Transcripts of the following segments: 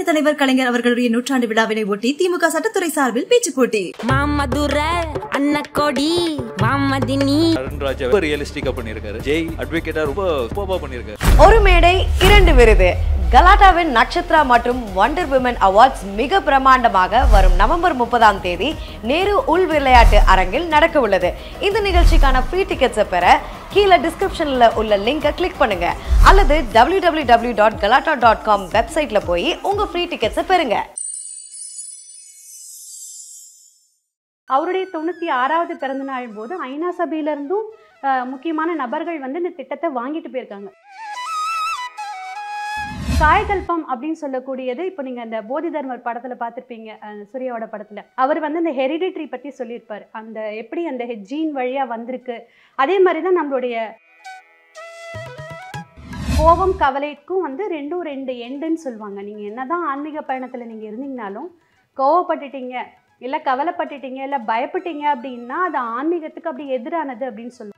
தலைவர் கலைஞர் அவர்களுடைய நூற்றாண்டு விழாவினை ஒட்டி திமுக சட்டத்துறை சார்பில் பேச்சு போட்டி மாமதுர அன்னக்கொடி மாமதினி அருண்ராஜ் ரொம்ப ரியலிஸ்டிக்கா பண்ணியிருக்காரு ஜெய் அட்வொகேட்டா ரொம்ப சூப்பரா பண்ணியிருக்காரு ஒரு மேடை இரண்டு விருது கலாட்டாவின் நட்சத்திரா மற்றும் வண்டர் விமன் அவார்ட்ஸ் மிக பிரமாண்டமாக வரும் நவம்பர் முப்பதாம் தேதி நேரு உள் விளையாட்டு அரங்கில் நடக்க உள்ளது இந்த நிகழ்ச்சிக்கான ஃப்ரீ டிக்கெட்ஸை பெற கீழே டிஸ்கிரிப்ஷன்ல உள்ள லிங்கை கிளிக் பண்ணுங்க அல்லது W W W dot Galatta dot com வெப்சைட்ல போய் உங்க ஃப்ரீ டிக்கெட்ஸை பெறுங்க அவருடைய தொண்ணூற்றி ஆறாவது பிறந்தநாள் போது ஐநா சபையிலிருந்தும் அஹ், முக்கியமான நபர்கள் வந்து இந்த திட்டத்தை வாங்கிட்டு போயிருக்காங்க காயகல்பம் அப்படின்னு சொல்லக்கூடியது இப்போ நீங்க அந்த போதி தர்மர் படத்துல பார்த்திருப்பீங்க அஹ், சூர்யாவோட படத்துல அவர் வந்து அந்த ஹெரிடிட்ரி பத்தி சொல்லியிருப்பார் அந்த எப்படி அந்த ஜீன் வழியா வந்திருக்கு அதே மாதிரி தான் நம்மளுடைய கோபம் கவலைக்கும் வந்து ரெண்டும் ரெண்டு எண்டுன்னு சொல்லுவாங்க நீங்க என்னதான் ஆன்மீக பயணத்துல நீங்க இருந்தீங்கனாலும் கோவப்பட்டுட்டீங்க இல்ல கவலைப்பட்டுட்டீங்க இல்ல பயப்பட்டீங்க அப்படின்னா அது ஆன்மீகத்துக்கு அப்படி எதிரானது அப்படின்னு சொல்லுவாங்க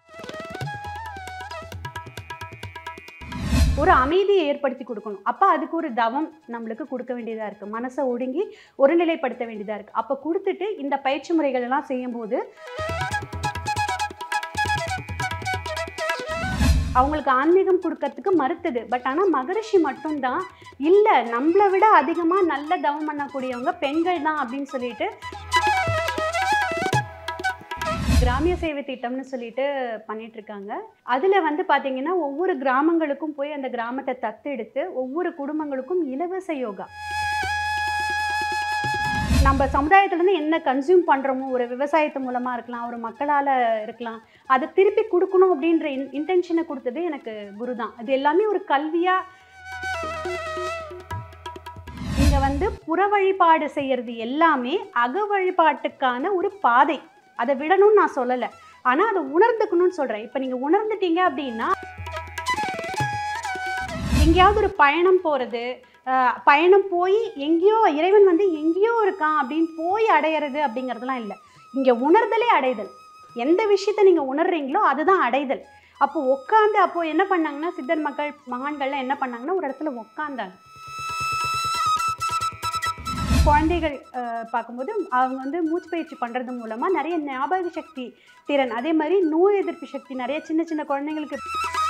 ஒரு அமைதியை ஏற்படுத்தி கொடுக்கணும் அப்போ அதுக்கு ஒரு தவம் நம்மளுக்கு கொடுக்க வேண்டியதாக இருக்குது மனசை ஒடுங்கி ஒருநிலைப்படுத்த வேண்டியதாக இருக்குது அப்போ கொடுத்துட்டு இந்த பயிற்சி முறைகள் எல்லாம் செய்யும்போது அவங்களுக்கு ஆன்மீகம் கொடுக்கறதுக்கு மறுத்தது பட் ஆனால் மகரிஷி மட்டும்தான் இல்லை நம்மளை விட அதிகமாக நல்ல தவம் பண்ணக்கூடியவங்க பெண்கள் தான் அப்படின்னு சொல்லிட்டு கிராமிய சேவை திட்டம்னு சொல்லிட்டு பண்ணிட்டு இருக்காங்க அதில் வந்து பார்த்தீங்கன்னா ஒவ்வொரு கிராமங்களுக்கும் போய் அந்த கிராமத்தை தத்தெடுத்து ஒவ்வொரு குடும்பங்களுக்கும் இலவச யோகா நம்ம சமுதாயத்துலேருந்து என்ன கன்சியூம் பண்ணுறோமோ ஒரு விவசாயத்து மூலமாக இருக்கலாம் ஒரு மக்களால் இருக்கலாம் அதை திருப்பி கொடுக்கணும் அப்படின்ற இன் இன்டென்ஷனை கொடுத்தது எனக்கு குரு தான் அது எல்லாமே ஒரு கல்வியாக இங்கே வந்து புற வழிபாடு செய்யறது எல்லாமே அக வழிபாட்டுக்கான ஒரு பாதை அதை விடணும்னு நான் சொல்லலை ஆனால் அதை உணர்ந்துக்கணும்னு சொல்கிறேன் இப்போ நீங்கள் உணர்ந்துட்டீங்க அப்படின்னா எங்கேயாவது ஒரு பயணம் போகிறது பயணம் போய் எங்கேயோ இறைவன் வந்து எங்கேயோ இருக்கான் அப்படின்னு போய் அடையிறது அப்படிங்கிறதுலாம் இல்லை இங்கே உணர்தலே அடைதல் எந்த விஷயத்தை நீங்கள் உணர்றீங்களோ அதுதான் அடைதல் அப்போ உட்காந்து அப்போ என்ன பண்ணாங்கன்னா சித்தர் மக்கள் மகான்கள்லாம் என்ன பண்ணாங்கன்னா ஒரு இடத்துல உட்காந்தாங்க குழந்தைகள் அஹ், பார்க்கும்போது அவங்க வந்து மூச்சு பயிற்சி பண்ணுறது மூலமாக நிறைய ஞாபக சக்தி திறன் அதே மாதிரி நோய் எதிர்ப்பு சக்தி நிறைய சின்ன சின்ன குழந்தைங்களுக்கு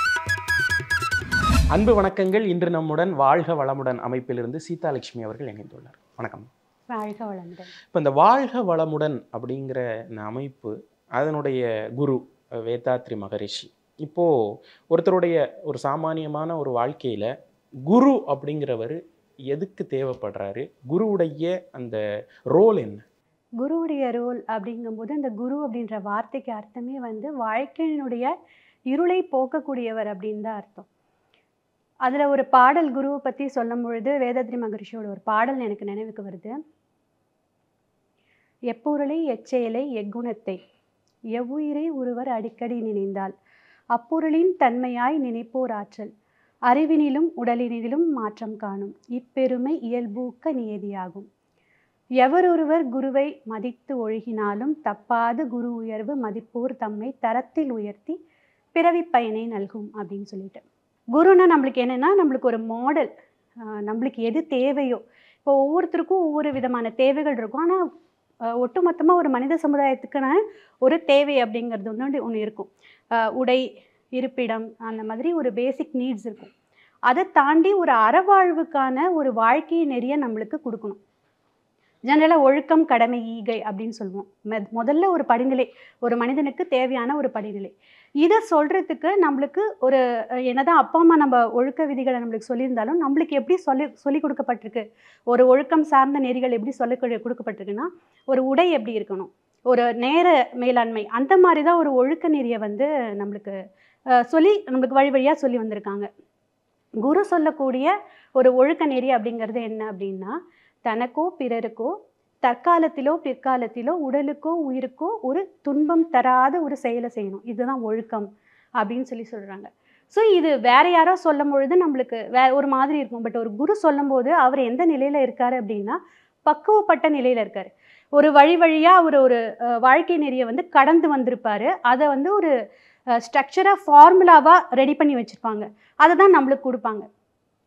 அன்பு வணக்கங்கள் இன்று நம்முடன் வாழ்க வளமுடன் அமைப்பிலிருந்து சீதாலட்சுமி அவர்கள் இணைந்துள்ளார் வணக்கம் வாழ்க வளமுடன் இப்போ இந்த வாழ்க வளமுடன் அப்படிங்கிற இந்த அமைப்பு அதனுடைய குரு அஹ், வேதாத்ரி மகரிஷி இப்போது ஒருத்தருடைய ஒரு சாமானியமான ஒரு வாழ்க்கையில் குரு அப்படிங்கிறவர் எதுக்கு தேவைப்படுறாரு குருவுடைய அந்த ரோல் என்ன குருவுடைய ரோல் அப்படிங்கும்போது அந்த குரு அப்படின்ற வார்த்தைக்கு அர்த்தமே வந்து வாழ்க்கையினுடைய இருளை போக்கக்கூடியவர் அப்படின்னு தான் அர்த்தம் அதில் ஒரு பாடல் குருவை பற்றி சொல்லும் பொழுது வேதாத்ரி மகரிஷியோட ஒரு பாடல் எனக்கு நினைவுக்கு வருது எப்பொருளை எச்செயலை எக்குணத்தை எவ்வுயிரை ஒருவர் அடிக்கடி நினைந்தால் அப்பொருளின் தன்மையாய் நினைப்போர் ஆற்றல் அறிவினிலும் உடலினிலும் மாற்றம் காணும் இப்பெருமை இயல்பூக்க நியதியாகும் எவரொருவர் குருவை மதித்து ஒழுகினாலும் தப்பாது குரு உயர்வு மதிப்போர் தம்மை தரத்தில் உயர்த்தி பிறவி பயனை நல்கும் அப்படின்னு சொல்லிட்டு குருன்னா நம்மளுக்கு என்னென்னா நம்மளுக்கு ஒரு மாடல் நம்மளுக்கு எது தேவையோ இப்போ ஒவ்வொருத்தருக்கும் ஒவ்வொரு விதமான தேவைகள் இருக்கும் ஆனால் ஒட்டுமொத்தமாக ஒரு மனித சமுதாயத்துக்கான ஒரு தேவை அப்படிங்கிறது வந்து ஒன்று இருக்கும் ஆஹ் உடை இருப்பிடம் அந்த மாதிரி ஒரு பேசிக் நீட்ஸ் இருக்கும் அதை தாண்டி ஒரு அறவாழ்வுக்கான ஒரு வாழ்க்கை நெறிய நம்மளுக்கு கொடுக்கணும் ஜெனரலாக ஒழுக்கம் கடமை ஈகை அப்படின்னு சொல்லுவோம் மெ- முதல்ல ஒரு படிநிலை ஒரு மனிதனுக்கு தேவையான ஒரு படிநிலை இதை சொல்கிறதுக்கு நம்மளுக்கு ஒரு அஹ், என்னதான் அப்பா அம்மா நம்ம ஒழுக்க விதிகளை நம்மளுக்கு சொல்லியிருந்தாலும் நம்மளுக்கு எப்படி சொல்லி சொல்லி கொடுக்கப்பட்டிருக்கு ஒரு ஒழுக்கம் சார்ந்த நெறிகள் எப்படி சொல்லி கொடு- கொடுக்கப்பட்டிருக்குன்னா ஒரு உடை எப்படி இருக்கணும் ஒரு நேர மேலாண்மை அந்த மாதிரி தான் ஒரு ஒழுக்க நெறியை வந்து நம்மளுக்கு அஹ், சொல்லி நம்மளுக்கு வழி வழியாக சொல்லி வந்திருக்காங்க குரு சொல்லக்கூடிய ஒரு ஒழுக்க நெறி அப்படிங்கிறது என்ன அப்படின்னா தனக்கோ பிறருக்கோ தற்காலத்திலோ பிற்காலத்திலோ உடலுக்கோ உயிருக்கோ ஒரு துன்பம் தராத ஒரு செயலை செய்யணும் இதுதான் ஒழுக்கம் அப்படின்னு சொல்லி சொல்கிறாங்க ஸோ இது வேற யாரோ சொல்லும் பொழுது நம்மளுக்கு வே ஒரு மாதிரி இருக்கும் பட் ஒரு குரு சொல்லும்போது அவர் எந்த நிலையில் இருக்காரு அப்படின்னா பக்குவப்பட்ட நிலையில் இருக்காரு ஒரு வழி வழியாக அவர் ஒரு அஹ், வாழ்க்கை நெறியை வந்து கடந்து வந்திருப்பாரு அதை வந்து ஒரு ஸ்ட்ரக்சராக ஃபார்முலாவாக ரெடி பண்ணி வச்சுருப்பாங்க அதை தான் நம்மளுக்கு கொடுப்பாங்க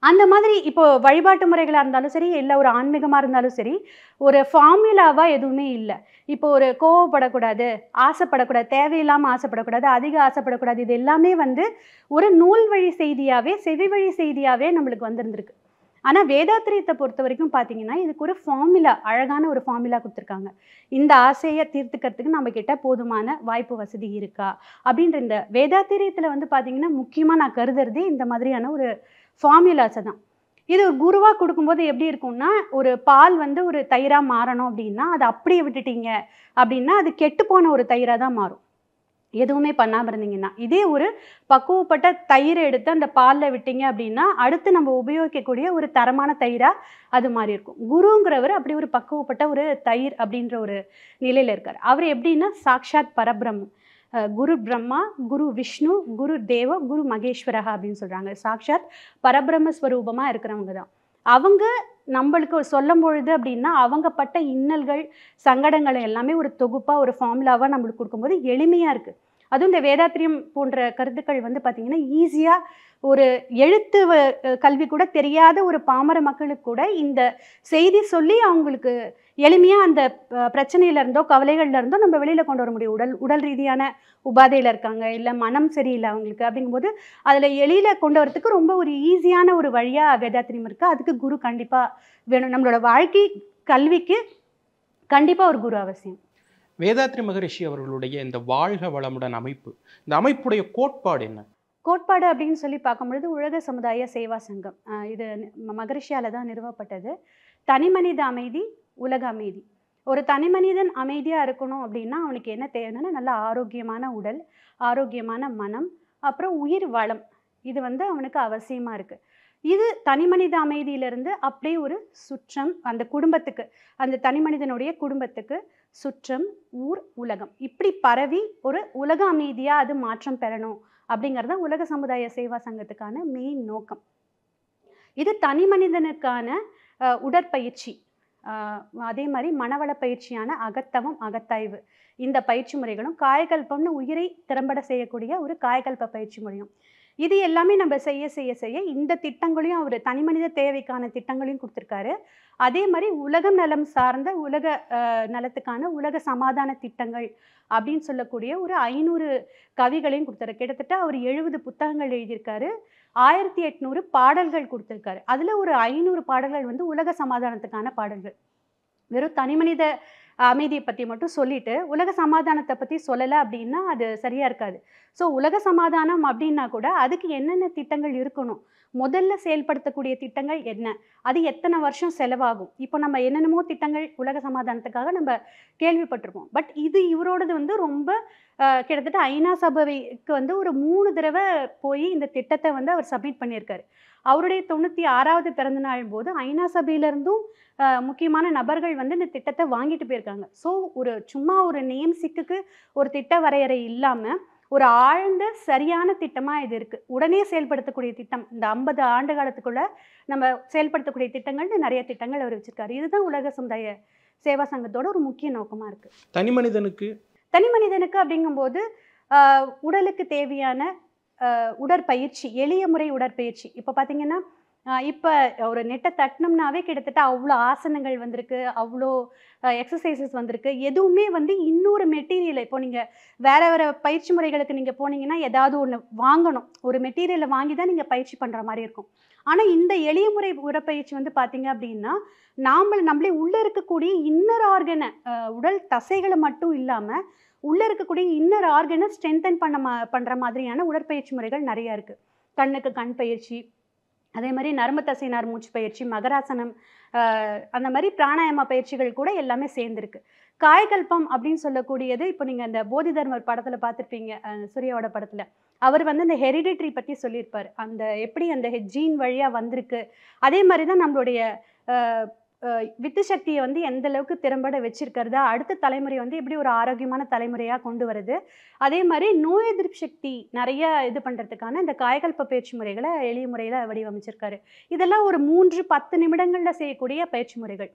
அந்த மாதிரி இப்போ வழிபாட்டு முறைகளாக இருந்தாலும் சரி இல்லை ஒரு ஆன்மீகமாக இருந்தாலும் சரி ஒரு ஃபார்முலாவாக எதுவுமே இல்லை இப்போ ஒரு கோவப்படக்கூடாது ஆசைப்படக்கூடாது தேவையில்லாமல் ஆசைப்படக்கூடாது அதிக ஆசைப்படக்கூடாது இது எல்லாமே வந்து ஒரு நூல் வழி செய்தியாகவே செவி வழி செய்தியாகவே நம்மளுக்கு வந்திருந்திருக்கு ஆனால் வேதாத்திரியத்தை பொறுத்த வரைக்கும் பார்த்தீங்கன்னா இதுக்கு ஒரு ஃபார்முலா அழகான ஒரு ஃபார்முலா கொடுத்துருக்காங்க இந்த ஆசையை தீர்த்துக்கிறதுக்கு நம்ம கிட்ட போதுமான வாய்ப்பு வசதி இருக்கா அப்படின்ற இந்த வேதாத்திரியத்தில் வந்து பார்த்தீங்கன்னா முக்கியமாக நான் கருதுறதே இந்த மாதிரியான ஒரு ஃபார்முலாஸை தான் இது ஒரு குருவாக கொடுக்கும்போது எப்படி இருக்கும்னா ஒரு பால் வந்து ஒரு தயிராக மாறணும் அப்படின்னா அதை அப்படியே விட்டுட்டீங்க அப்படின்னா அது கெட்டு போன ஒரு தயிராக தான் மாறும் எதுவுமே பண்ணாமல் இருந்தீங்கன்னா இதே ஒரு பக்குவப்பட்ட தயிரை எடுத்து அந்த பாலில் விட்டீங்க அப்படின்னா அடுத்து நம்ம உபயோகிக்கக்கூடிய ஒரு தரமான தயிராக அது மாதிரி இருக்கும் குருங்கிறவர் அப்படி ஒரு பக்குவப்பட்ட ஒரு தயிர் அப்படின்ற ஒரு நிலையில் இருக்கார் அவர் எப்படின்னா சாக்ஷாத் பரபிரம்மம் அஹ் குரு பிரம்மா குரு விஷ்ணு குரு தேவ குரு மகேஸ்வரஹா அப்படின்னு சொல்கிறாங்க சாக்ஷாத் பரபிரம்ம ஸ்வரூபமாக இருக்கிறவங்க தான் அவங்க நம்மளுக்கு சொல்லும் பொழுது அப்படின்னா அவங்க பட்ட இன்னல்கள் சங்கடங்கள் எல்லாமே ஒரு தொகுப்பாக ஒரு ஃபார்முலாவாக நம்மளுக்கு கொடுக்கும்போது எளிமையாக இருக்குது அதுவும் இந்த வேதாத்திரியம் போன்ற கருத்துக்கள் வந்து பார்த்திங்கன்னா ஈஸியாக ஒரு எழுத்து வ- கல்வி கூட தெரியாத ஒரு பாமர மக்களுக்கு கூட இந்த செய்தி சொல்லி அவங்களுக்கு எளிமையாக அந்த அஹ், பிரச்சனையில இருந்தோ கவலைகள்ல இருந்தோ நம்ம வெளியில் கொண்டு வர முடியும் உடல் உடல் ரீதியான உபாதையில் இருக்காங்க இல்லை மனம் சரியில்லை அவங்களுக்கு அப்படிங்கும்போது அதில் எளியில் கொண்டு வரதுக்கு ரொம்ப ஒரு ஈஸியான ஒரு வழியாக வேதாத்திரியம் இருக்குது அதுக்கு குரு கண்டிப்பாக வேணும் நம்மளோட வாழ்க்கை கல்விக்கு கண்டிப்பாக ஒரு குரு அவசியம் வேதாத்ரி மகரிஷி அவர்களுடைய இந்த வாழ்க வளமுடன் அமைப்பு இந்த அமைப்புடைய கோட்பாடு என்ன கோட்பாடு அப்படின்னு சொல்லி பார்க்கும்பொழுது உலக சமுதாய சேவா சங்கம் ஆஹ் இது ம- மகரிஷியால தான் நிறுவப்பட்டது தனிமனித அமைதி உலக அமைதி ஒரு தனி மனிதன் அமைதியாக இருக்கணும் அப்படின்னா அவனுக்கு என்ன தேவைன்னா நல்ல ஆரோக்கியமான உடல் ஆரோக்கியமான மனம் அப்புறம் உயிர் வளம் இது வந்து அவனுக்கு அவசியமாக இருக்குது இது தனி மனித அமைதியிலிருந்து அப்படியே ஒரு சுற்றம் அந்த குடும்பத்துக்கு அந்த தனி மனிதனுடைய குடும்பத்துக்கு சுற்றம் ஊர் உலகம் இப்படி பரவி ஒரு உலக அமைதியாக அது மாற்றம் பெறணும் அப்படிங்கிறது தான் உலக சமுதாய சேவா சங்கத்துக்கான மெயின் நோக்கம் இது தனி மனிதனுக்கான அஹ், உடற்பயிற்சி அஹ், அதே மாதிரி மனவள பயிற்சியான அகத்தவம் அகத்தாய்வு இந்த பயிற்சி முறைகளும் காயகல்பம்னு உயிரை திறம்பட செய்யக்கூடிய ஒரு காயகல்ப பயிற்சி முறையும் இது எல்லாமே நம்ம செய்ய செய்ய செய்ய இந்த திட்டங்களையும் அவர் தனிமனித தேவைக்கான திட்டங்களையும் கொடுத்துருக்காரு அதே மாதிரி உலகம் நலம் சார்ந்த உலக அஹ், நலத்துக்கான உலக சமாதான திட்டங்கள் அப்படின்னு சொல்லக்கூடிய ஒரு ஐநூறு கவிகளையும் கொடுத்தாரு கிட்டத்தட்ட அவர் எழுபது புத்தகங்கள் எழுதியிருக்காரு ஆயிரத்தி எட்நூறு பாடல்கள் கொடுத்துருக்காரு அதில் ஒரு ஐநூறு பாடல்கள் வந்து உலக சமாதானத்துக்கான பாடல்கள் வெறும் தனிமனித அமைதியை பற்றி மட்டும் சொல்லிட்டு உலக சமாதானத்தை பற்றி சொல்லலை அப்படின்னா அது சரியாக இருக்காது ஸோ உலக சமாதானம் அப்படின்னா கூட அதுக்கு என்னென்ன திட்டங்கள் இருக்கணும் முதல்ல செயல்படுத்தக்கூடிய திட்டங்கள் என்ன அது எத்தனை வருஷம் செலவாகும் இப்போ நம்ம என்னென்னமோ திட்டங்கள் உலக சமாதானத்துக்காக நம்ம கேள்விப்பட்டிருப்போம் பட் இது இவரோடது வந்து ரொம்ப அஹ், கிட்டத்தட்ட ஐநா சபைக்கு வந்து ஒரு மூணு தடவை போய் இந்த திட்டத்தை வந்து அவர் சப்மிட் பண்ணியிருக்காரு அவருடைய தொண்ணூற்றி ஆறாவது பிறந்தநாள் போது ஐநா சபையிலேருந்தும் முக்கியமான நபர்கள் வந்து இந்த திட்டத்தை வாங்கிட்டு போயிருக்காங்க ஸோ ஒரு சும்மா ஒரு நேம் சிக்குக்கு ஒரு திட்ட வரையறை இல்லாமல் ஒரு ஆழ்ந்த சரியான திட்டமாக இது இருக்குது உடனே செயல்படுத்தக்கூடிய திட்டம் இந்த ஐம்பது ஆண்டு காலத்துக்குள்ள நம்ம செயல்படுத்தக்கூடிய திட்டங்கள்னு நிறைய திட்டங்கள் அவர் வச்சிருக்காரு இதுதான் உலக சமுதாய சேவா சங்கத்தோட ஒரு முக்கிய நோக்கமாக இருக்குது தனி மனிதனுக்கு தனி மனிதனுக்கு அப்படிங்கும்போது ஆஹ், உடலுக்கு தேவையான ஆஹ், உடற்பயிற்சி எளிய முறை உடற்பயிற்சி இப்போ பார்த்தீங்கன்னா இப்போ ஒரு நெட்டை தட்டினோம்னாவே கிட்டத்தட்ட அவ்வளோ ஆசனங்கள் வந்திருக்கு அவ்வளோ எக்ஸசைசஸ் வந்திருக்கு எதுவுமே வந்து இன்னொரு மெட்டீரியல் இப்போ நீங்கள் வேற வேற பயிற்சி முறைகளுக்கு நீங்கள் போனீங்கன்னா ஏதாவது ஒன்று வாங்கணும் ஒரு மெட்டீரியலை வாங்கி தான் நீங்கள் பயிற்சி பண்ணுற மாதிரி இருக்கும் ஆனால் இந்த எளிய முறை உடற்பயிற்சி வந்து பார்த்தீங்க அப்படின்னா நாம நம்மளே உள்ளே இருக்கக்கூடிய இன்னர் ஆர்கனை உடல் தசைகளை மட்டும் இல்லாமல் உள்ளே இருக்கக்கூடிய இன்னர் ஆர்கனை ஸ்ட்ரென்தன் பண்ண மா பண்ணுற மாதிரியான உடற்பயிற்சி முறைகள் நிறையா இருக்குது கண்ணுக்கு கண் பயிற்சி அதே மாதிரி நரம்பு தசைனார் மூச்சு பயிற்சி மகராசனம் ஆஹ் அந்த மாதிரி பிராணாயாம பயிற்சிகள் கூட எல்லாமே சேர்ந்துருக்கு காயகல்பம் அப்படின்னு சொல்லக்கூடியது இப்போ நீங்கள் அந்த போதி தர்மர் படத்தில் பார்த்துருப்பீங்க அஹ் சூர்யாவோட படத்தில் அவர் வந்து அந்த ஹெரிடிட்ரி பற்றி சொல்லியிருப்பார் அந்த எப்படி அந்த ஜீன் வழியாக வந்திருக்கு அதே மாதிரி தான் நம்மளுடைய ஆஹ் ஆஹ் வித்து சக்தியை வந்து எந்த அளவுக்கு திறம்பட வச்சிருக்கிறதா அடுத்த தலைமுறை வந்து எப்படி ஒரு ஆரோக்கியமான தலைமுறையாக கொண்டு வருது அதே மாதிரி நோய் எதிர்ப்பு சக்தி நிறைய இது பண்ணுறதுக்கான இந்த காயகல்ப பயிற்சி முறைகளை எளிய முறையில் வடிவமைச்சிருக்காரு இதெல்லாம் ஒரு மூன்று பத்து நிமிடங்களில் செய்யக்கூடிய பயிற்சி முறைகள்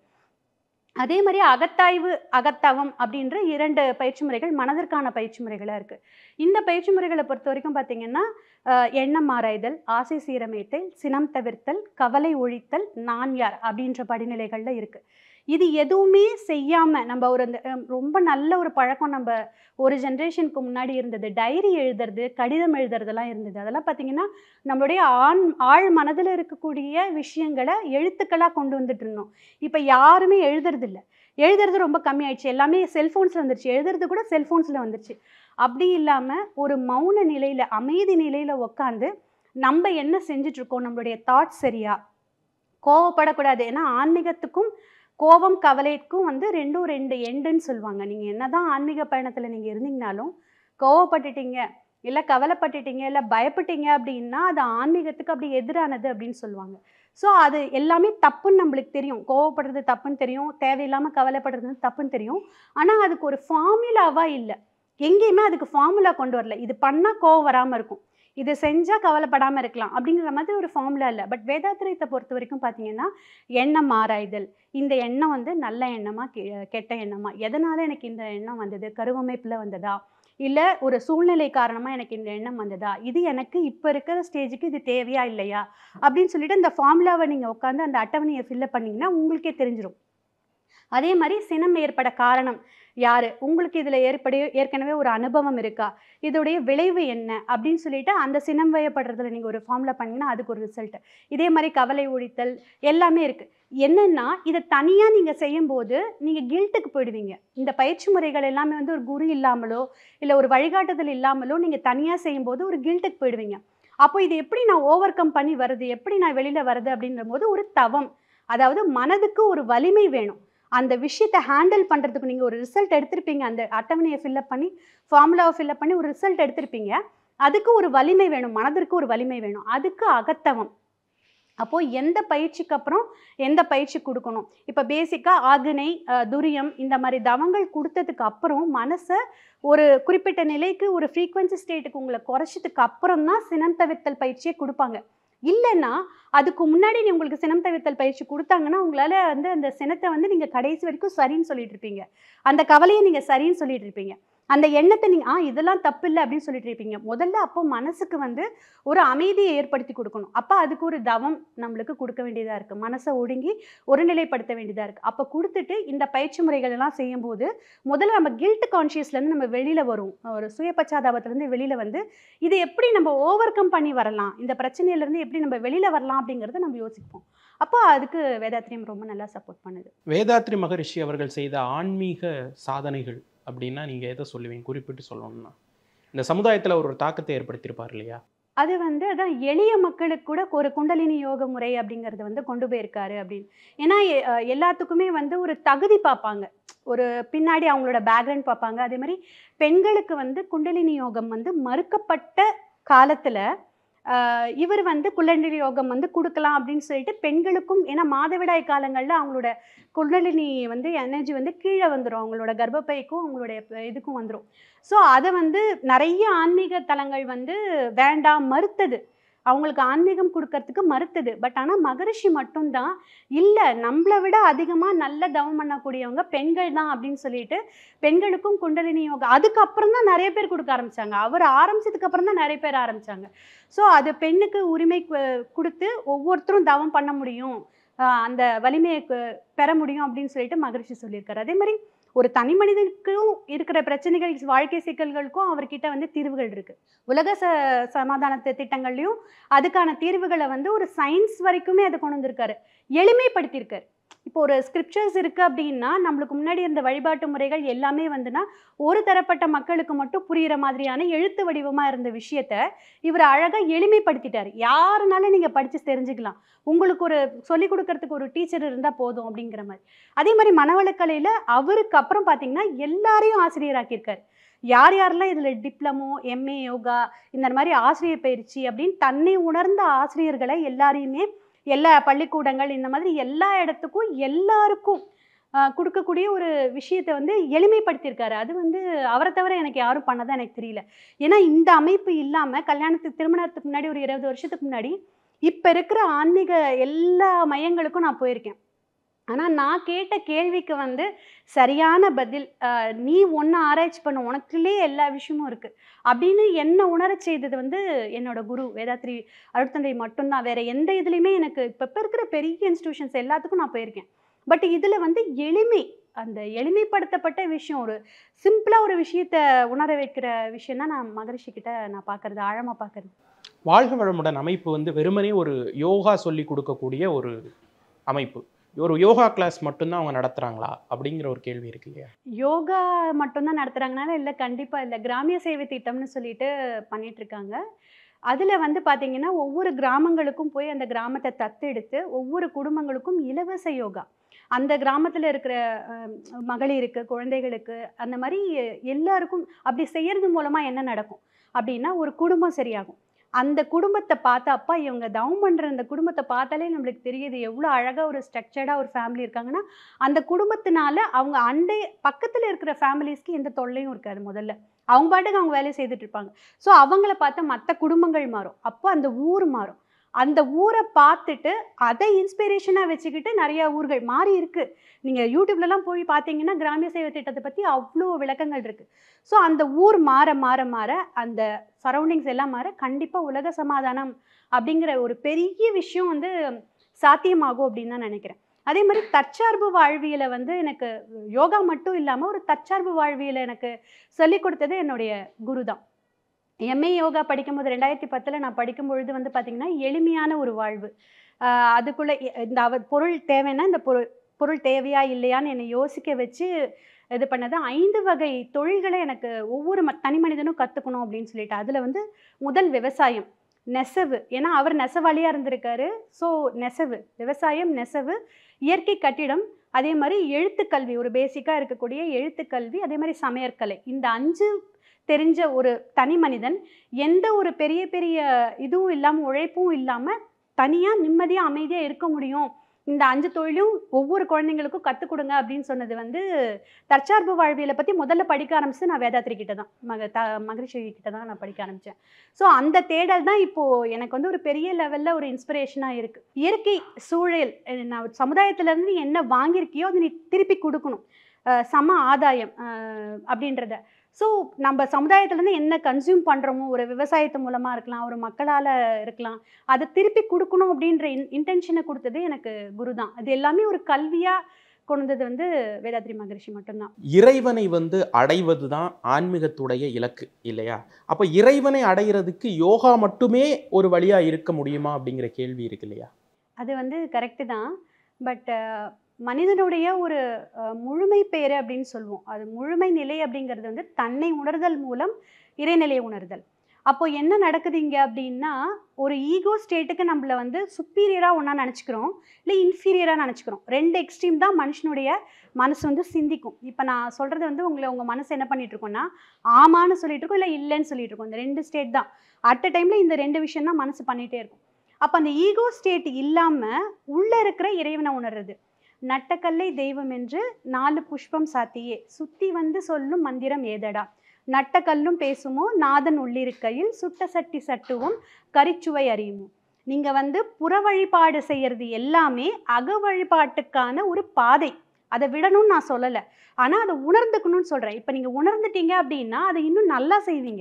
அதே மாதிரி அகத்தாய்வு அகத்தவம் அப்படின்ற இரண்டு பயிற்சி முறைகள் மனதிற்கான பயிற்சி முறைகளாக இருக்குது இந்த பயிற்சி முறைகளை பொறுத்த வரைக்கும் பார்த்தீங்கன்னா அஹ், எண்ணம் ஆராய்தல் ஆசை சீரமைத்தல் சினம் தவிர்த்தல் கவலை ஒழித்தல் நான் யார் அப்படின்ற படிநிலைகள்ல இருக்கு இது எதுவுமே செய்யாம நம்ம ஒரு அந்த, அஹ், ரொம்ப நல்ல ஒரு பழக்கம் நம்ம ஒரு ஜென்ரேஷனுக்கு முன்னாடி இருந்தது டைரி எழுதுறது கடிதம் எழுதுறதெல்லாம் இருந்தது அதெல்லாம் பார்த்தீங்கன்னா நம்மளுடைய ஆண் ஆழ் மனதில் இருக்கக்கூடிய விஷயங்களை எழுத்துக்களாக கொண்டு வந்துட்டு இருந்தோம் இப்போ யாருமே எழுதுறதில்ல எழுதுறது ரொம்ப கம்மியாயிடுச்சு எல்லாமே செல்ஃபோன்ஸில் வந்துருச்சு எழுதுறது கூட செல்ஃபோன்ஸில் வந்துருச்சு அப்படி இல்லாமல் ஒரு மௌன நிலையில் அமைதி நிலையில் உட்காந்து நம்ம என்ன செஞ்சுட்டு இருக்கோம் நம்மளுடைய தாட்ஸ் சரியா கோவப்படக்கூடாது ஏன்னா ஆன்மீகத்துக்கும் கோபம் கவலைக்கும் வந்து ரெண்டும் ரெண்டு எண்டுன்னு சொல்லுவாங்க நீங்கள் என்னதான் ஆன்மீக பயணத்தில் நீங்கள் இருந்தீங்கனாலும் கோவப்பட்டுட்டீங்க இல்லை கவலைப்பட்டுட்டீங்க இல்லை பயப்பட்டீங்க அப்படின்னா அது ஆன்மீகத்துக்கு அப்படி எதிரானது அப்படின்னு சொல்லுவாங்க ஸோ அது எல்லாமே தப்புன்னு நம்மளுக்கு தெரியும் கோவப்படுறது தப்புன்னு தெரியும் தேவையில்லாமல் கவலைப்படுறது தப்புன்னு தெரியும் ஆனால் அதுக்கு ஒரு ஃபார்முலாவாக இல்லை எங்கேயுமே அதுக்கு ஃபார்முலா கொண்டு வரல இது பண்ணால் கோவம் வராமல் இருக்கும் இதை செஞ்சால் கவலைப்படாமல் இருக்கலாம் அப்படிங்கிற மாதிரி ஒரு ஃபார்முலா இல்லை பட் வேதாத்திரியத்தை பொறுத்த வரைக்கும் பார்த்தீங்கன்னா எண்ணம் ஆராய்தல் இந்த எண்ணம் வந்து நல்ல எண்ணமா கெ- கெட்ட எண்ணமா எதனால எனக்கு இந்த எண்ணம் வந்தது கருவமைப்பில் வந்ததா இல்லை ஒரு சூழ்நிலை காரணமாக எனக்கு இந்த எண்ணம் வந்ததா இது எனக்கு இப்போ இருக்கிற ஸ்டேஜுக்கு இது தேவையா இல்லையா அப்படின்னு சொல்லிட்டு அந்த ஃபார்முலாவை நீங்கள் உட்காந்து அந்த அட்டவணையை ஃபில்லப் பண்ணீங்கன்னா உங்களுக்கே தெரிஞ்சிடும் அதே மாதிரி சினம் ஏற்பட காரணம் யார் உங்களுக்கு இதில் ஏற்பட ஏற்கனவே ஒரு அனுபவம் இருக்கா இதோடைய விளைவு என்ன அப்படின்னு சொல்லிட்டு அந்த சினம் வயப்படுறதுல நீங்கள் ஒரு ஃபார்முலா பண்ணீங்கன்னா அதுக்கு ஒரு ரிசல்ட் இதே மாதிரி கவலை ஒழித்தல் எல்லாமே இருக்குது என்னன்னா இதை தனியாக நீங்கள் செய்யும்போது நீங்கள் கில்ட்டுக்கு போயிடுவீங்க இந்த பயிற்சி முறைகள் எல்லாமே வந்து ஒரு குரு இல்லாமலோ இல்லை ஒரு வழிகாட்டுதல் இல்லாமலோ நீங்கள் தனியாக செய்யும்போது ஒரு கில்ட்டுக்கு போயிடுவீங்க அப்போ இது எப்படி நான் ஓவர் கம் பண்ணி வருது எப்படி நான் வெளியில் வருது அப்படின்ற போது ஒரு தவம் அதாவது மனதுக்கு ஒரு வலிமை வேணும் அந்த விஷயத்தை ஹேண்டில் பண்ணுறதுக்கு நீங்கள் ஒரு ரிசல்ட் எடுத்திருப்பீங்க அந்த அட்டவணையை ஃபில்லப் பண்ணி ஃபார்முலாவை ஃபில்லப் பண்ணி ஒரு ரிசல்ட் எடுத்திருப்பீங்க அதுக்கு ஒரு வலிமை வேணும் மனதிற்கு ஒரு வலிமை வேணும் அதுக்கு அகத்தவம் அப்போது எந்த பயிற்சிக்கு அப்புறம் எந்த பயிற்சி கொடுக்கணும் இப்போ பேசிக்காக ஆகினை அஹ், துரியம் இந்த மாதிரி தவங்கள் கொடுத்ததுக்கு அப்புறம் மனசை ஒரு குறிப்பிட்ட நிலைக்கு ஒரு ஃப்ரீக்வன்சி ஸ்டேட்டுக்கு உங்களை குறைச்சதுக்கு அப்புறம் தான் சினம் தவிர்த்தல் பயிற்சியை கொடுப்பாங்க இல்லைன்னா அதுக்கு முன்னாடி நீ உங்களுக்கு சினம் தவிர்த்தல் பயிற்சி கொடுத்தாங்கன்னா உங்களால் வந்து அந்த சினத்தை வந்து நீங்கள் கடைசி வரைக்கும் சரின்னு சொல்லிட்டு இருப்பீங்க அந்த கவலையை நீங்கள் சரின்னு சொல்லிட்டு இருப்பீங்க அந்த எண்ணத்தை நீங்கள் ஆ இதெல்லாம் தப்பு இல்லை அப்படின்னு சொல்லிட்டு இருப்பீங்க முதல்ல அப்போ மனசுக்கு வந்து ஒரு அமைதியை ஏற்படுத்தி கொடுக்கணும் அப்போ அதுக்கு ஒரு தவம் நம்மளுக்கு கொடுக்க வேண்டியதாக இருக்குது மனசை ஒடுங்கி ஒருநிலைப்படுத்த வேண்டியதாக இருக்குது அப்போ கொடுத்துட்டு இந்த பயிற்சி முறைகள் எல்லாம் செய்யும்போது முதல்ல நம்ம கில்ட் கான்ஷியஸ்லேருந்து நம்ம வெளியில் வரும் ஒரு சுய பச்சாதாபத்துலேருந்து வெளியில் வந்து இதை எப்படி நம்ம ஓவர் கம் பண்ணி வரலாம் இந்த பிரச்சனையிலேருந்து எப்படி நம்ம வெளியில் வரலாம் அப்படிங்கிறத நம்ம யோசிப்போம் அப்போ அதுக்கு வேதாத்திரியம் ரொம்ப நல்லா சப்போர்ட் பண்ணுது வேதாத்ரி மகரிஷி அவர்கள் செய்த ஆன்மீக சாதனைகள் அப்படின்னா நீங்கள் எதை சொல்லுவீங்க குறிப்பிட்டு சொல்லணும்னா இந்த சமுதாயத்தில் ஒரு தாக்கத்தை ஏற்படுத்தியிருப்பார் இல்லையா அது வந்து அதான் எளிய மக்களுக்கு கூட ஒரு குண்டலினி யோக முறை அப்படிங்கிறது வந்து கொண்டு போயிருக்காரு அப்படின்னு ஏன்னா எ- அஹ் எல்லாத்துக்குமே வந்து ஒரு தகுதி பார்ப்பாங்க ஒரு பின்னாடி அவங்களோட பேக்ரவுண்ட் பார்ப்பாங்க அதே மாதிரி பெண்களுக்கு வந்து குண்டலினி யோகம் வந்து மறுக்கப்பட்ட காலத்தில் இவர் வந்து குண்டலினி யோகம் வந்து கொடுக்கலாம் அப்படின்னு சொல்லிட்டு பெண்களுக்கும் ஏன்னா மாதவிடாய் காலங்களில் அவங்களோட குண்டலினி வந்து எனர்ஜி வந்து கீழே வந்துடும் அவங்களோட கர்ப்பப்பைக்கும் அவங்களுடைய இதுக்கும் வந்துடும் ஸோ அதை வந்து நிறைய ஆன்மீக தலங்கள் வந்து வேண்டாம் மறுத்தது அவங்களுக்கு ஆன்மீகம் கொடுக்கறதுக்கு மறுத்தது பட் ஆனால் மகரிஷி மட்டும்தான் இல்லை நம்மளை விட அதிகமாக நல்ல தவம் பண்ணக்கூடியவங்க பெண்கள் தான் அப்படின்னு சொல்லிட்டு பெண்களுக்கும் குண்டலினி யோகா அதுக்கப்புறம் தான் நிறைய பேர் கொடுக்க ஆரம்பிச்சாங்க அவர் ஆரம்பிச்சதுக்கு அப்புறம் தான் நிறைய பேர் ஆரம்பிச்சாங்க ஸோ அது பெண்ணுக்கு உரிமை கு- கொடுத்து ஒவ்வொருத்தரும் தவம் பண்ண முடியும் ஆஹ் அந்த வலிமையை கு- பெற முடியும் அப்படின்னு சொல்லிட்டு மகரிஷி சொல்லியிருக்காரு அதே மாதிரி ஒரு தனி மனிதனுக்கும் இருக்கிற பிரச்சனைகள் வாழ்க்கை சிக்கல்களுக்கும் அவர்கிட்ட வந்து தீர்வுகள் இருக்கு உலக ச சமாதான தி- திட்டங்கள்லயும் அதுக்கான தீர்வுகளை வந்து ஒரு சயின்ஸ் வரைக்குமே அதை கொண்டு வந்திருக்காரு எளிமைப்படுத்தியிருக்காரு இப்போ ஒரு ஸ்கிரிப்சர்ஸ் இருக்கு அப்படின்னா நம்மளுக்கு முன்னாடி இருந்த வழிபாட்டு முறைகள் எல்லாமே வந்துன்னா ஒரு தரப்பட்ட மக்களுக்கு மட்டும் புரியிற மாதிரியான எழுத்து வடிவமா இருந்த விஷயத்த இவர் அழகா எளிமைப்படுத்திட்டாரு யாருனாலும் நீங்க படிச்சு தெரிஞ்சுக்கலாம் உங்களுக்கு ஒரு சொல்லிக் கொடுக்கறதுக்கு ஒரு டீச்சர் இருந்தா போதும் அப்படிங்கிற மாதிரி அதே மாதிரி மனவளக்கலையில அவருக்கு அப்புறம் பாத்தீங்கன்னா எல்லாரையும் ஆசிரியராக்கியிருக்காரு யார் யாரெல்லாம் இதில் டிப்ளமோ எம்ஏ யோகா இந்த மாதிரி ஆசிரியர் பயிற்சி அப்படின்னு தன்னை உணர்ந்த ஆசிரியர்களை எல்லாரையுமே எல்லா பள்ளிக்கூடங்கள் இந்த மாதிரி எல்லா இடத்துக்கும் எல்லாருக்கும் ஆஹ், கொடுக்கக்கூடிய ஒரு விஷயத்தை வந்து எளிமைப்படுத்தியிருக்காரு அது வந்து அவரை தவிர எனக்கு யாரும் பண்ணதான் எனக்கு தெரியல ஏன்னா இந்த அமைப்பு இல்லாமல் கல்யாணத்துக்கு திருமணத்துக்கு முன்னாடி ஒரு இருபது வருஷத்துக்கு முன்னாடி இப்போ இருக்கிற ஆன்மீக எல்லா மையங்களுக்கும் நான் போயிருக்கேன் ஆனால் நான் கேட்ட கேள்விக்கு வந்து சரியான பதில் ஆஹ், நீ ஒன்று ஆராய்ச்சி பண்ண உனக்குள்ளே எல்லா விஷயமும் இருக்குது அப்படின்னு என்ன உணரச் செய்தது வந்து என்னோட குரு வேதாத்ரி அருட்தந்தை மட்டும்தான் வேற எந்த இதுலேயுமே எனக்கு இப்போ இப்போ இருக்கிற பெரிய இன்ஸ்டிடியூஷன்ஸ் எல்லாத்துக்கும் நான் போயிருக்கேன் பட் இதில் வந்து எளிமை அந்த எளிமைப்படுத்தப்பட்ட விஷயம் ஒரு சிம்பிளாக ஒரு விஷயத்த உணர வைக்கிற விஷயம் தான் நான் மகரிஷி கிட்ட நான் பார்க்கறது ஆழமாக பார்க்கறது வாழ்க வளமுடன் அமைப்பு வந்து வெறுமனே ஒரு யோகா சொல்லி கொடுக்கக்கூடிய ஒரு அமைப்பு ஒரு யோகா கிளாஸ் மட்டும்தான் அவங்க நடத்துறாங்களா அப்படிங்கிற ஒரு கேள்வி இருக்கு இல்லையா யோகா மட்டும்தான் நடத்துகிறாங்கனால இல்லை கண்டிப்பாக இல்லை கிராமிய சேவை திட்டம்னு சொல்லிட்டு பண்ணிட்டு இருக்காங்க அதில் வந்து பார்த்தீங்கன்னா ஒவ்வொரு கிராமங்களுக்கும் போய் அந்த கிராமத்தை தத்தெடுத்து ஒவ்வொரு குடும்பங்களுக்கும் இலவச யோகா அந்த கிராமத்தில் இருக்கிற அஹ், மகளிருக்கு குழந்தைகளுக்கு அந்த மாதிரி எல்லாருக்கும் அப்படி செய்யறது மூலமாக என்ன நடக்கும் அப்படின்னா ஒரு குடும்பம் சரியாகும் அந்த குடும்பத்தை பார்த்தா அப்பா இவங்க தவம் பண்ணுற அந்த குடும்பத்தை பார்த்தாலே நம்மளுக்கு தெரியுது எவ்வளோ அழகாக ஒரு ஸ்ட்ரக்சர்டாக ஒரு ஃபேமிலி இருக்காங்கன்னா அந்த குடும்பத்தினால அவங்க அண்டை பக்கத்தில் இருக்கிற ஃபேமிலிஸ்க்கு எந்த தொல்லையும் இருக்காது முதல்ல அவங்க பாட்டுக்கு அவங்க வேலையை செய்துட்டு இருப்பாங்க ஸோ அவங்கள பார்த்து மற்ற குடும்பங்கள் மாறும் அப்போ அந்த ஊர் மாறும் அந்த ஊரை பார்த்துட்டு அதை இன்ஸ்பிரேஷனாக வச்சுக்கிட்டு நிறைய ஊர்கள் மாறி இருக்கு நீங்கள் யூடியூப்லலாம் போய் பார்த்தீங்கன்னா கிராமிய சேவை திட்டத்தை பற்றி அவ்வளோ விளக்கங்கள் இருக்கு ஸோ அந்த ஊர் மாற மாற மாற அந்த சரௌண்டிங்ஸ் எல்லாம் மாற கண்டிப்பாக உலக சமாதானம் அப்படிங்கிற ஒரு பெரிய விஷயம் வந்து சாத்தியமாகும் அப்படின்னு தான் நினைக்கிறேன் அதே மாதிரி தற்சார்பு வாழ்வியலை வந்து எனக்கு யோகா மட்டும் இல்லாமல் ஒரு தற்சார்பு வாழ்வியலை எனக்கு சொல்லிக் கொடுத்தது என்னுடைய குரு தான் எம்ஏ யோகா படிக்கும்போது ரெண்டாயிரத்தி பத்தில் நான் படிக்கும் பொழுது வந்து பார்த்திங்கன்னா எளிமையான ஒரு வாழ்வு ஆஹ் அதுக்குள்ளே எ- இந்த அவ பொருள் தேவைன்னா இந்த பொருள் பொருள் தேவையா இல்லையான்னு என்னை யோசிக்க வச்சு இது பண்ணது ஐந்து வகை தொழில்களை எனக்கு ஒவ்வொரு ம தனி மனிதனும் கற்றுக்கணும் அப்படின்னு சொல்லிட்டு அதில் வந்து முதல் விவசாயம் நெசவு ஏன்னா அவர் நெசவாளியாக இருந்திருக்காரு ஸோ நெசவு விவசாயம் நெசவு இயற்கை கட்டிடம் அதே மாதிரி எழுத்துக்கல்வி ஒரு பேசிக்காக இருக்கக்கூடிய எழுத்துக்கல்வி அதே மாதிரி சமையற்கலை இந்த அஞ்சு தெரிஞ்ச ஒரு தனி மனிதன் எந்த ஒரு பெரிய பெரிய இதுவும் இல்லாமல் உழைப்பும் இல்லாமல் தனியாக நிம்மதியாக அமைதியாக இருக்க முடியும் இந்த அஞ்சு தொழிலும் ஒவ்வொரு குழந்தைங்களுக்கும் கற்றுக் கொடுங்க அப்படின்னு சொன்னது வந்து தற்சார்பு வாழ்வியலை பற்றி முதல்ல படிக்க ஆரம்பிச்சு நான் வேதாத்திரி கிட்ட தான் மக த மகரிஷி கிட்ட தான் நான் படிக்க ஆரம்பித்தேன் ஸோ அந்த தேடல் தான் இப்போது எனக்கு வந்து ஒரு பெரிய லெவலில் ஒரு இன்ஸ்பிரேஷனாக இருக்குது இயற்கை சூழல் அஹ் நான் சமுதாயத்திலேருந்து நீ என்ன வாங்கியிருக்கியோ அதை நீ திருப்பி கொடுக்கணும் அஹ் சம ஆதாயம் அஹ் அப்படின்றத ஸோ நம்ம சமுதாயத்துலேருந்து என்ன கன்சியூம் பண்ணுறோமோ ஒரு விவசாயத்து மூலமாக இருக்கலாம் ஒரு மக்களால் இருக்கலாம் அதை திருப்பி கொடுக்கணும் அப்படின்ற இன் இன்டென்ஷனை கொடுத்தது எனக்கு குரு தான் அது எல்லாமே ஒரு கல்வியாக கொண்டு வந்தது வந்து வேதாத்ரி மகரிஷி மட்டும்தான் இறைவனை வந்து அடைவது தான் ஆன்மீகத்துடைய இலக்கு இல்லையா அப்போ இறைவனை அடைகிறதுக்கு யோகா மட்டுமே ஒரு வழியா இருக்க முடியுமா அப்படிங்கிற கேள்வி இருக்கு இல்லையா அது வந்து கரெக்டு தான் பட் மனிதனுடைய ஒரு அஹ், முழுமை பேறு அப்படின்னு சொல்லுவோம் அது முழுமை நிலை அப்படிங்கிறது வந்து தன்னை உணர்தல் மூலம் இறைநிலையை உணர்தல் அப்போ என்ன நடக்குது இங்கே அப்படின்னா ஒரு ஈகோ ஸ்டேட்டுக்கு நம்மள வந்து சுப்பீரியராக ஒன்றா நினச்சிக்கிறோம் இல்லை இன்ஃபீரியராக நினச்சிக்கிறோம் ரெண்டு எக்ஸ்ட்ரீம் தான் மனுஷனுடைய மனசு வந்து சிந்திக்கும் இப்போ நான் சொல்கிறது வந்து உங்களை உங்கள் மனசு என்ன பண்ணிட்டு இருக்கோம்னா ஆமான்னு சொல்லிட்டு இருக்கோம் இல்லை இல்லைன்னு சொல்லிட்டு இருக்கோம் இந்த ரெண்டு ஸ்டேட் தான் அட் அ டைமில் இந்த ரெண்டு விஷயம் தான் மனசு பண்ணிகிட்டே இருக்கும் அப்போ அந்த ஈகோ ஸ்டேட் இல்லாமல் உள்ளே இருக்கிற இறைவனை உணர்றது நட்டக்கல்லை தெய்வம் என்று நாலு புஷ்பம் சாத்தியே சுத்தி வந்து சொல்லும் மந்திரம் ஏதடா நட்டக்கல்லும் பேசுமோ நாதன் உள்ளிருக்கையில் சுட்ட சட்டி சட்டுவோம் கரிச்சுவை அறியுமோ நீங்க வந்து புற வழிபாடு செய்யறது எல்லாமே அக வழிபாட்டுக்கான ஒரு பாதை அதை விடணும்னு நான் சொல்லலை ஆனால் அதை உணர்ந்துக்கணும்னு சொல்கிறேன் இப்போ நீங்கள் உணர்ந்துட்டீங்க அப்படின்னா அதை இன்னும் நல்லா செய்வீங்க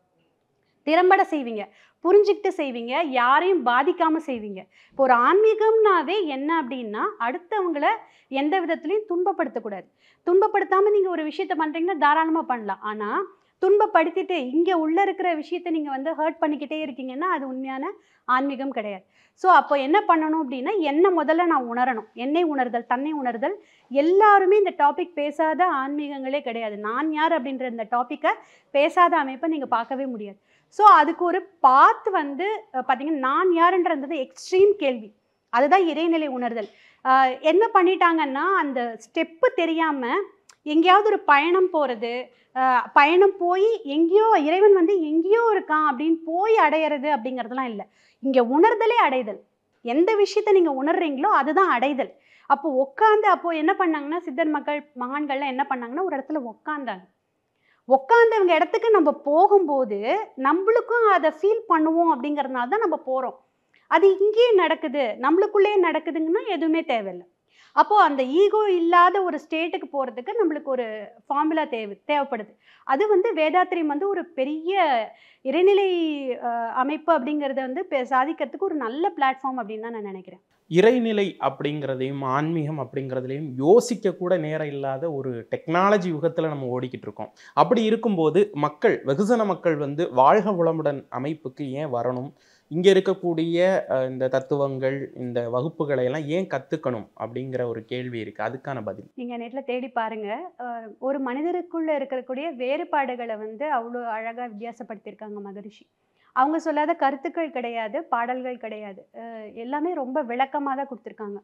திறம்பட செய்வீங்க புரிஞ்சுக்கிட்டு செய்வீங்க யாரையும் பாதிக்காம செய்வீங்க இப்போ ஒரு ஆன்மீகம்னாவே என்ன அப்படின்னா அடுத்தவங்கள எந்த விதத்துலையும் துன்பப்படுத்தக்கூடாது துன்பப்படுத்தாம நீங்க ஒரு விஷயத்த பண்றீங்கன்னா தாராளமா பண்ணலாம் ஆனா துன்பப்படுத்திட்டு இங்க உள்ள இருக்கிற விஷயத்த நீங்க வந்து ஹர்ட் பண்ணிக்கிட்டே இருக்கீங்கன்னா அது உண்மையான ஆன்மீகம் கிடையாது ஸோ அப்போ என்ன பண்ணணும் அப்படின்னா என்ன முதல்ல நான் உணரணும் என்னை உணர்தல் தன்னை உணர்தல் எல்லாருமே இந்த டாபிக் பேசாத ஆன்மீகங்களே கிடையாது நான் யார் அப்படின்ற இந்த டாப்பிக்கை பேசாத அமைப்பை நீங்கள் பார்க்கவே முடியாது ஸோ அதுக்கு ஒரு பாத் வந்து அஹ், பார்த்தீங்கன்னா நான் யாருன்றது எக்ஸ்ட்ரீம் கேள்வி அதுதான் இறைநிலை உணர்தல் ஆஹ், என்ன பண்ணிட்டாங்கன்னா அந்த ஸ்டெப்பு தெரியாமல் எங்கேயாவது ஒரு பயணம் போகிறது பயணம் போய் எங்கேயோ இறைவன் வந்து எங்கேயோ இருக்கான் அப்படின்னு போய் அடையிறது அப்படிங்கிறதுலாம் இல்லை இங்கே உணர்தலே அடைதல் எந்த விஷயத்த நீங்கள் உணர்றீங்களோ அதுதான் அடைதல் அப்போ உட்காந்து அப்போ என்ன பண்ணாங்கன்னா சித்தர் மக்கள் மகான்கள்லாம் என்ன பண்ணாங்கன்னா ஒரு இடத்துல உட்காந்தாங்க உட்காந்தவங்க இடத்துக்கு நம்ம போகும்போது நம்மளுக்கும் அதை ஃபீல் பண்ணுவோம் அப்படிங்கிறதுனால தான் நம்ம போகிறோம் அது இங்கேயே நடக்குது நம்மளுக்குள்ளேயே நடக்குதுங்கன்னா எதுவுமே தேவையில்லை அப்போ அந்த ஈகோ இல்லாத ஒரு ஸ்டேட்டுக்கு போறதுக்கு நம்மளுக்கு ஒரு ஃபார்முலா தேவை தேவைப்படுது அது வந்து வேதாத்திரியம் வந்து ஒரு பெரிய இறைநிலை அஹ், அமைப்பு அப்படிங்கறத வந்து பெ- சாதிக்கிறதுக்கு ஒரு நல்ல பிளாட்ஃபார்ம் அப்படின்னு தான் நான் நினைக்கிறேன் இறைநிலை அப்படிங்கிறதையும் ஆன்மீகம் அப்படிங்கிறதுலையும் யோசிக்க கூட நேரம் இல்லாத ஒரு டெக்னாலஜி யுகத்தில் நம்ம ஓடிக்கிட்டு இருக்கோம் அப்படி இருக்கும்போது மக்கள் வெகுஜன மக்கள் வந்து வாழ்க வளமுடன் அமைப்புக்கு ஏன் வரணும் இங்கே இருக்கக்கூடிய அஹ், இந்த தத்துவங்கள் இந்த வகுப்புகளை எல்லாம் ஏன் கற்றுக்கணும் அப்படிங்கிற ஒரு கேள்வி இருக்குது அதுக்கான பதில் நீங்க நெட்ல தேடி பாருங்க அஹ், ஒரு மனிதருக்குள்ள இருக்கக்கூடிய வேறுபாடுகளை வந்து அவ்வளோ அழகா வித்தியாசப்படுத்தியிருக்காங்க மகரிஷி அவங்க சொல்லாத கருத்துக்கள் கிடையாது பாடல்கள் கிடையாது அஹ், எல்லாமே ரொம்ப விளக்கமாக தான் கொடுத்துருக்காங்க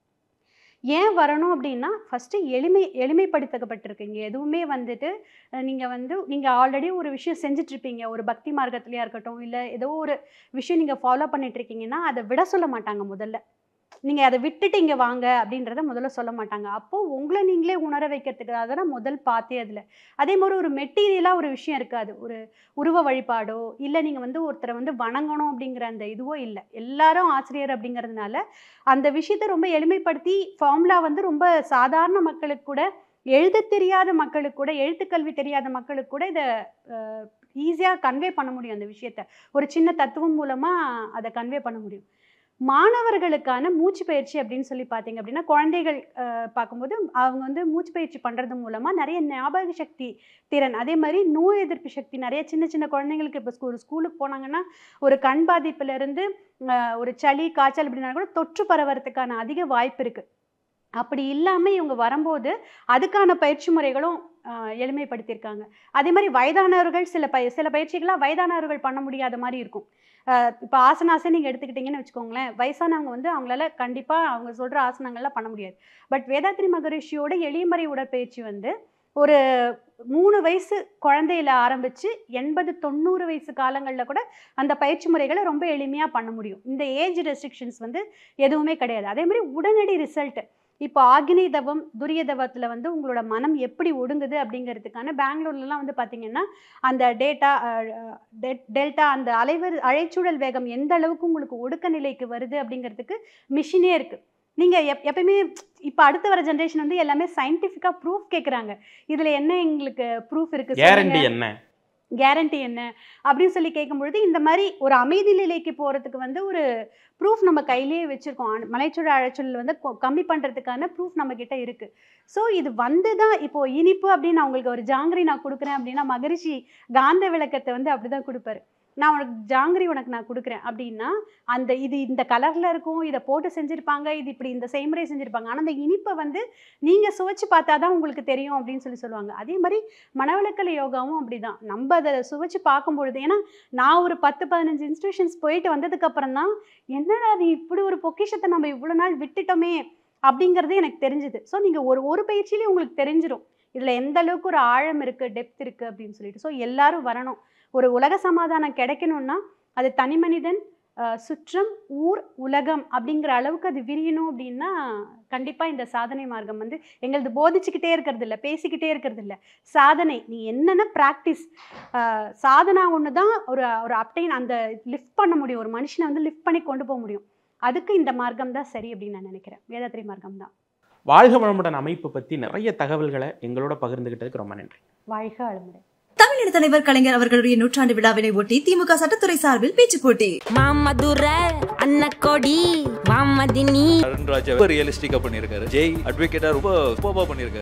ஏன் வரணும் அப்படின்னா ஃபஸ்ட்டு எளிமை எளிமைப்படுத்தப்பட்டிருக்கு இங்கே எதுவுமே வந்துட்டு அஹ், நீங்க வந்து நீங்க ஆல்ரெடி ஒரு விஷயம் செஞ்சுட்டு இருப்பீங்க ஒரு பக்தி மார்க்கத்துலயா இருக்கட்டும் இல்லை ஏதோ ஒரு விஷயம் நீங்க ஃபாலோ பண்ணிட்டு இருக்கீங்கன்னா அதை விட சொல்ல மாட்டாங்க முதல்ல நீங்கள் அதை விட்டுட்டு இங்கே வாங்க அப்படின்றத முதல்ல சொல்ல மாட்டாங்க அப்போது உங்களை நீங்களே உணர வைக்கிறதுக்காக தான் முதல் பார்த்தே அதில் அதே மாதிரி ஒரு மெட்டீரியலாக ஒரு விஷயம் இருக்காது ஒரு உருவ வழிபாடோ இல்லை நீங்கள் வந்து ஒருத்தரை வந்து வணங்கணும் அப்படிங்கிற அந்த இதுவோ இல்லை எல்லாரும் ஆசிரியர் அப்படிங்கிறதுனால அந்த விஷயத்தை ரொம்ப எளிமைப்படுத்தி ஃபார்முலா வந்து ரொம்ப சாதாரண மக்களுக்கு கூட எழுத தெரியாத மக்களுக்கு கூட எழுத்துக்கல்வி தெரியாத மக்களுக்கு கூட இதை ஈஸியாக கன்வே பண்ண முடியும் அந்த விஷயத்த ஒரு சின்ன தத்துவம் மூலமாக அதை கன்வே பண்ண முடியும் மாணவர்களுக்கான மூச்சு பயிற்சி அப்படின்னு சொல்லி பார்த்தீங்க அப்படின்னா குழந்தைகள் அஹ், பார்க்கும்போது அவங்க வந்து மூச்சு பயிற்சி பண்ணுறது மூலமாக நிறைய ஞாபக சக்தி திறன் அதே மாதிரி நோய் எதிர்ப்பு சக்தி நிறைய சின்ன சின்ன குழந்தைங்களுக்கு இப்போ ஒரு ஸ்கூலுக்கு போனாங்கன்னா ஒரு கண் பாதிப்புலேருந்து ஒரு சளி காய்ச்சல் அப்படின்னா கூட தொற்று பரவறதுக்கான அதிக வாய்ப்பு இருக்குது அப்படி இல்லாமல் இவங்க வரும்போது அதுக்கான பயிற்சி முறைகளும் ஆஹ், எளிமைப்படுத்தியிருக்காங்க அதே மாதிரி வயதானவர்கள் சில பய சில பயிற்சிகள்லாம் வயதானவர்கள் பண்ண முடியாத மாதிரி இருக்கும் இப்போ ஆசனாசை நீங்கள் எடுத்துக்கிட்டிங்கன்னு வச்சுக்கோங்களேன் வயசானவங்க வந்து அவங்களால கண்டிப்பாக அவங்க சொல்கிற ஆசனங்கள்லாம் பண்ண முடியாது பட் வேதாத்ரி மகரிஷியோட எளிமறை உடற்பயிற்சி வந்து ஒரு மூணு வயசு குழந்தையில ஆரம்பித்து எண்பது தொண்ணூறு வயசு காலங்களில் கூட அந்த பயிற்சி முறைகளை ரொம்ப எளிமையாக பண்ண முடியும் இந்த ஏஜ் ரெஸ்ட்ரிக்ஷன்ஸ் வந்து எதுவுமே கிடையாது அதே மாதிரி உடனடி ரிசல்ட் இப்போ ஆகினி தவம் துரிய தவத்தில் வந்து உங்களோட மனம் எப்படி ஒடுங்குது அப்படிங்கிறதுக்கான பெங்களூர்லலாம் வந்து பார்த்தீங்கன்னா அந்த டேட்டா டெல்டா அந்த அலைவர் அழைச்சூழல் வேகம் எந்த அளவுக்கு உங்களுக்கு ஒடுக்க நிலைக்கு வருது அப்படிங்கிறதுக்கு மிஷினே இருக்குது நீங்கள் எப் எப்பயுமே இப்போ அடுத்து வர ஜென்ரேஷன் வந்து எல்லாமே சயின்டிஃபிக்காக ப்ரூஃப் கேட்குறாங்க இதில் என்ன எங்களுக்கு ப்ரூஃப் இருக்குது கேரண்டி என்ன கேரண்டி என்ன அப்படின்னு சொல்லி கேட்கும்பொழுது இந்த மாதிரி ஒரு அமைதி நிலைக்கு போகிறதுக்கு வந்து ஒரு ப்ரூஃப் நம்ம கையிலேயே வச்சுருக்கோம் மலைச்சூழல் அழைச்சூழல் வந்து கொ- கம்மி பண்ணுறதுக்கான ப்ரூஃப் நம்ம கிட்ட இருக்குது ஸோ இது வந்து தான் இப்போ இனிப்பு அப்படின்னு நான் உங்களுக்கு ஒரு ஜாங்கிரி நான் கொடுக்குறேன் அப்படின்னா மகரிஷி காந்த விளக்கத்தை வந்து அப்படி தான் கொடுப்பாரு நான் உனக்கு ஜாங்கிரி உனக்கு நான் கொடுக்குறேன் அப்படின்னா அந்த இது இந்த கலரில் இருக்கும் இதை போட்டு செஞ்சுருப்பாங்க இது இப்படி இந்த செய்முறை செஞ்சுருப்பாங்க ஆனால் அந்த இனிப்பை வந்து நீங்கள் சுவைச்சு பார்த்தா தான் உங்களுக்கு தெரியும் அப்படின்னு சொல்லி சொல்லுவாங்க அதே மாதிரி மனவளக்கலை யோகாவும் அப்படிதான் நம்ம அதை சுவைச்சு பார்க்கும்பொழுது ஏன்னா நான் ஒரு பத்து பதினஞ்சு இன்ஸ்டியூஷன்ஸ் போயிட்டு வந்ததுக்கு அப்புறம் தான் என்னடா அது இப்படி ஒரு பொக்கிஷத்தை நம்ம இவ்வளோ நாள் விட்டுட்டோமே அப்படிங்கிறது எனக்கு தெரிஞ்சுது ஸோ நீங்கள் ஒரு ஒரு பயிற்சியிலே உங்களுக்கு தெரிஞ்சிடும் இதில் எந்த அளவுக்கு ஒரு ஆழம் இருக்குது டெப்த் இருக்குது அப்படின்னு சொல்லிட்டு ஸோ எல்லாரும் வரணும் ஒரு உலக சமாதானம் கிடைக்கணும்னா அது தனி மனிதன் அஹ், சுற்றம் ஊர் உலகம் அப்படிங்கிற அளவுக்கு அது விரியணும் அப்படின்னா கண்டிப்பாக இந்த சாதனை மார்க்கம் வந்து எங்களது போதிச்சுக்கிட்டே இருக்கிறது இல்லை பேசிக்கிட்டே இருக்கிறது இல்லை சாதனை நீ என்னென்ன ப்ராக்டிஸ் சாதனா ஒன்று தான் ஒரு ஒரு அப்டைன் அந்த லிஃப்ட் பண்ண முடியும் ஒரு மனுஷனை வந்து லிஃப்ட் பண்ணி கொண்டு போக முடியும் அதுக்கு இந்த மார்க்கம் தான் சரி அப்படின்னு நான் நினைக்கிறேன் வேதாத்திரி மார்க்கம் தான் வாழ்க வளமுடன் அமைப்பு பற்றி நிறைய தகவல்களை எங்களோட பகிர்ந்துகிட்டதுக்கு ரொம்ப நன்றி வாழ்க வளமுடன் தமிழக தலைவர் கலைஞர் அவர்களுடைய நூற்றாண்டு விழாவினை ஒட்டி திமுக சட்டத்துறை சார்பில் பேச்சு போட்டி மாமதுர அன்னக்கோடி வாமதினி அருண்ராஜா ரொம்ப ரியலிஸ்டிக்கா பண்ணியிருக்காரு ஜெய் அட்வொகேட்டா ரொம்ப சூப்பரா பண்ணியிருக்காரு